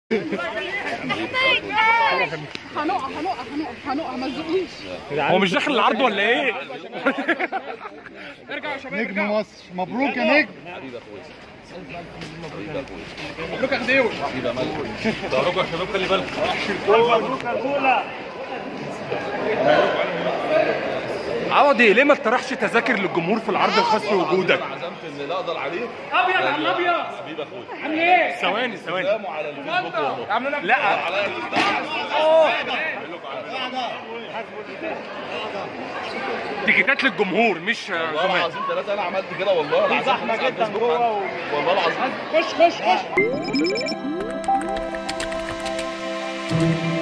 هنقع هنقع هنقع هنقع ما تزقوش هو مش داخل العرض ولا ايه؟ ارجعوا يا شباب نجم مصر مبروك يا نجم مبروك يا خديوي ضربوا يا شباب خلي بالك عوضي ليه ما اقترحش تذاكر للجمهور في العرض الخاص في وجودك؟ عزمت ان لا اقدر عليه ابيض عم ابيض حبيب اخويا عامل ايه؟ ثواني ثواني سلاموا على الفيسبوك والله عامل لنا لا على تيكيتات للجمهور مش والله زمان العظيم ثلاثة انا عملت كده والله العظيم زحمة جدا جوه والله العظيم خش خش خش